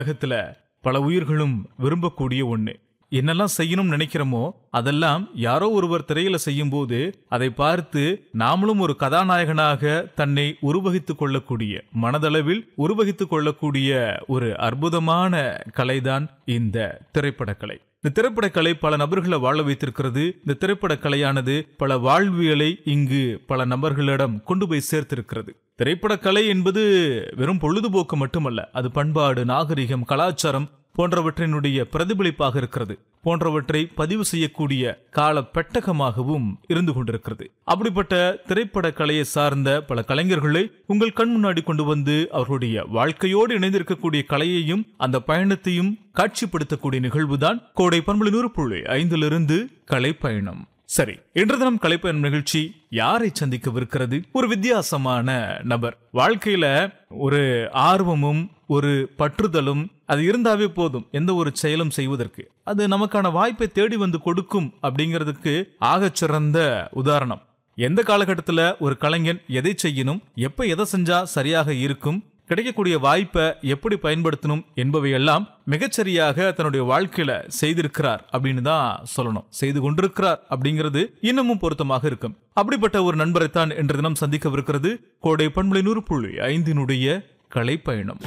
உலகத்துல பல உயிர்களும் விரும்பக்கூடிய ஒண்ணு என்னெல்லாம் செய்யணும்னு நினைக்கிறோமோ அதெல்லாம் யாரோ ஒருவர் திரையில செய்யும் போது அதை பார்த்து நாமளும் ஒரு கதாநாயகனாக தன்னை உருவகித்துக் கொள்ளக்கூடிய மனதளவில் உருவகித்துக் கொள்ளக்கூடிய ஒரு அற்புதமான கலைதான் இந்த திரைப்படக்கலை இந்த திரைப்படக்கலை பல நபர்களை வாழ வைத்திருக்கிறது இந்த திரைப்படக்கலையானது பல வாழ்வியலை இங்கு பல நபர்களிடம் கொண்டு போய் சேர்த்திருக்கிறது திரைப்படக்கலை என்பது வெறும் பொழுதுபோக்கு மட்டுமல்ல அது பண்பாடு நாகரிகம் கலாச்சாரம் போன்றவற்றினுடைய பிரதிபலிப்பாக இருக்கிறது போன்றவற்றை பதிவு செய்யக்கூடிய கால பெட்டகமாகவும் இருந்து கொண்டிருக்கிறது அப்படிப்பட்ட திரைப்பட கலையை சார்ந்த பல கலைஞர்களை உங்கள் கண் முன்னாடி கொண்டு வந்து அவர்களுடைய வாழ்க்கையோடு இணைந்திருக்கக்கூடிய கலையையும் அந்த பயணத்தையும் காட்சிப்படுத்தக்கூடிய நிகழ்வுதான் கோடை பண்புல நூறு புள்ளி ஐந்திலிருந்து கலை பயணம் சரி இன்று தினம் கலைப்பயணம் நிகழ்ச்சி யாரை சந்திக்கவிருக்கிறது ஒரு வித்தியாசமான நபர் வாழ்க்கையில ஒரு ஆர்வமும் ஒரு பற்றுதலும் அது இருந்தாவே போதும் எந்த ஒரு செயலும் செய்வதற்கு அது நமக்கான வாய்ப்பை தேடி வந்து கொடுக்கும் அப்படிங்கிறதுக்கு ஆகச் சிறந்த உதாரணம் எந்த காலகட்டத்தில் ஒரு கலைஞன் எதை செய்யணும் எப்ப எதை செஞ்சா சரியாக இருக்கும் கிடைக்கக்கூடிய வாய்ப்பை எப்படி பயன்படுத்தணும் என்பவையெல்லாம் மிகச்சரியாக தன்னுடைய வாழ்க்கையில செய்திருக்கிறார் அப்படின்னு தான் சொல்லணும் செய்து கொண்டிருக்கிறார் அப்படிங்கிறது இன்னமும் பொருத்தமாக இருக்கும் அப்படிப்பட்ட ஒரு நண்பரைத்தான் இன்று தினம் சந்திக்கவிருக்கிறது கோடை பண்புலை நூறு புள்ளி ஐந்தினுடைய கலை பயணம்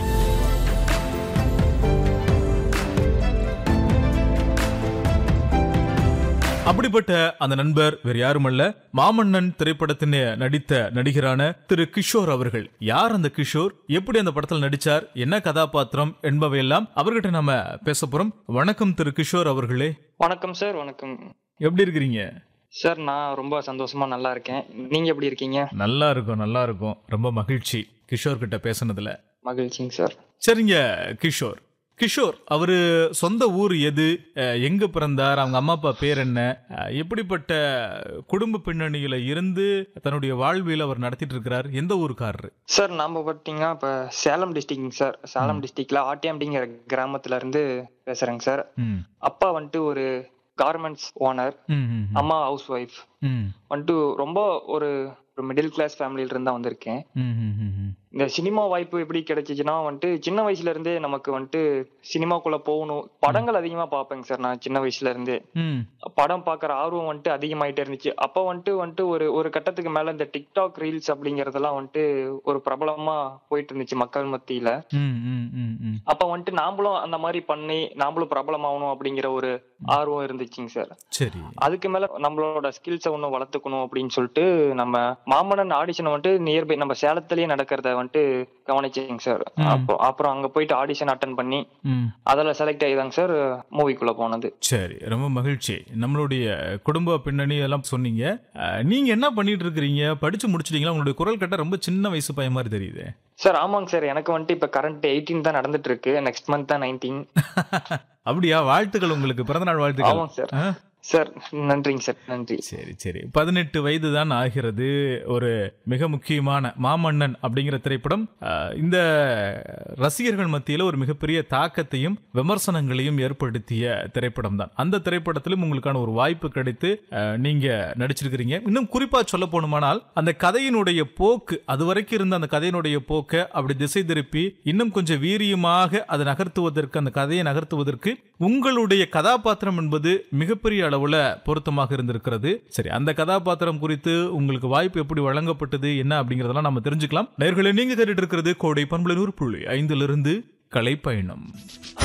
அப்படிப்பட்ட அந்த நண்பர் வேறு யாருமல்ல மாமன்னன் திரைப்படத்தின் நடித்த நடிகரான திரு கிஷோர் அவர்கள் யார் அந்த கிஷோர் எப்படி அந்த படத்தில் நடிச்சார் என்ன கதாபாத்திரம் என்பவையெல்லாம் அவர்கிட்ட நாம பேச போறோம் வணக்கம் திரு கிஷோர் அவர்களே வணக்கம் சார் வணக்கம் எப்படி இருக்கிறீங்க சார் நான் ரொம்ப சந்தோஷமா நல்லா இருக்கேன் நீங்க எப்படி இருக்கீங்க நல்லா இருக்கும் நல்லா இருக்கும் ரொம்ப மகிழ்ச்சி கிஷோர் கிட்ட பேசுனதுல மகிழ்ச்சிங்க சார் சரிங்க கிஷோர் கிஷோர் அவரு சொந்த ஊர் எது அஹ், எங்க பிறந்தார் அவங்க அம்மா அப்பா பேர் என்ன அஹ், எப்படிப்பட்ட குடும்ப பின்னணியில இருந்து தன்னுடைய வாழ்வியல் அவர் நடத்திட்டு இருக்கிறார் எந்த ஊருக்காரரு சார் நாம பார்த்தீங்கன்னா இப்ப சேலம் டிஸ்ட்ரிக்ட் சார் சேலம் டிஸ்ட்ரிக்ட்ல ஆட்டியாம்பிங்கிற கிராமத்துல இருந்து பேசுறேங்க சார் ம், அப்பா வந்துட்டு ஒரு கார்மெண்ட்ஸ் ஓனர் ம், ம், அம்மா ஹவுஸ் ஒய்ஃப் ம், வந்துட்டு ரொம்ப ஒரு ஒரு மிடில் கிளாஸ் ஃபேமிலியில இருந்தா வந்திருக்கேன் ம், ம், ம், ம். இந்த சினிமா வாய்ப்பு எப்படி கிடைச்சிச்சுன்னா வந்துட்டு சின்ன வயசுல இருந்தே நமக்கு வந்துட்டு சினிமாக்குள்ள போகணும் படங்கள் அதிகமா பார்ப்பேங்க சார் நான் சின்ன வயசுல இருந்தே ம், படம் பார்க்குற ஆர்வம் வந்துட்டு அதிகமாயிட்டே இருந்துச்சு அப்போ வந்துட்டு வந்துட்டு ஒரு ஒரு கட்டத்துக்கு மேல இந்த டிக்டாக் ரீல்ஸ் அப்படிங்கறதெல்லாம் வந்துட்டு ஒரு பிரபலமா போயிட்டு இருந்துச்சு மக்கள் மத்தியில ம், ம், ம், ம். அப்ப வந்துட்டு நாமளும் அந்த மாதிரி பண்ணி நாமளும் பிரபலமாகணும் அப்படிங்கிற ஒரு ஆர்வம் இருந்துச்சுங்க சார் சரி அதுக்கு மேல நம்மளோட ஸ்கில்ஸை இன்னும் வளர்த்துக்கணும் அப்படின்னு சொல்லிட்டு நம்ம மாமன்னன் ஆடிஷன் வந்துட்டு நியர்பை நம்ம சேலத்திலேயே நடக்கிறத வந்துட்டு கவனிச்சேங்க சார் ம். அப்போ அப்புறம் அங்க போயிட்டு ஆடிஷன் அட்டன் பண்ணி ம். அதில் செலக்ட் ஆகிதாங்க சார் மூவிக்குள்ள போனது சரி ரொம்ப மகிழ்ச்சி நம்மளுடைய குடும்ப பின்னணி எல்லாம் சொன்னீங்க அஹ், நீங்க என்ன பண்ணிட்டு இருக்கிறீங்க படிச்சு முடிச்சிட்டீங்களா உங்களுடைய குரல் கட்ட ரொம்ப சின்ன வயசு பையன் மாதிரி தெரியுது சார் ஆமாங்க சார் எனக்கு வந்துட்டு இப்ப கரண்ட் எயிட்டீன் தான் நடந்துட்டு இருக்கு நெக்ஸ்ட் மந்த் தான் நைன்டீன் அப்படியா வாழ்த்துக்கள் உங்களுக்கு பிறந்தநாள் வாழ்த்துக்கள் ஆமாங்க சார் ஆ? சார் நன்றிங்க சார் நன்றி சரி சரி பதினெட்டு வயது தான் ஆகிறது ஒரு மிக முக்கியமான மாமன்னன் அப்படிங்கிற திரைப்படம் அஹ், இந்த ரசிகர்கள் மத்தியில ஒரு மிகப்பெரிய தாக்கத்தையும் விமர்சனங்களையும் ஏற்படுத்திய திரைப்படம் தான் அந்த திரைப்படத்திலும் உங்களுக்கான ஒரு வாய்ப்பு கிடைத்து அஹ், நீங்க நடிச்சிருக்கிறீங்க இன்னும் குறிப்பா சொல்ல போனுமானால் அந்த கதையினுடைய போக்கு அது வரைக்கும் இருந்த அந்த கதையினுடைய போக்கை அப்படி திசை திருப்பி இன்னும் கொஞ்சம் வீரியமாக அதை நகர்த்துவதற்கு அந்த கதையை நகர்த்துவதற்கு உங்களுடைய கதாபாத்திரம் என்பது மிகப்பெரிய அளவுல பொருத்தமாக இருந்திருக்கிறது சரி அந்த கதாபாத்திரம் குறித்து உங்களுக்கு வாய்ப்பு எப்படி வழங்கப்பட்டது என்ன அப்படிங்கறதெல்லாம் நம்ம தெரிஞ்சுக்கலாம் நேர்களை நீங்க கேட்டுட்டு இருக்கிறது கோடை பண்புல நூறு புள்ளி ஐந்திலிருந்து கலை பயணம்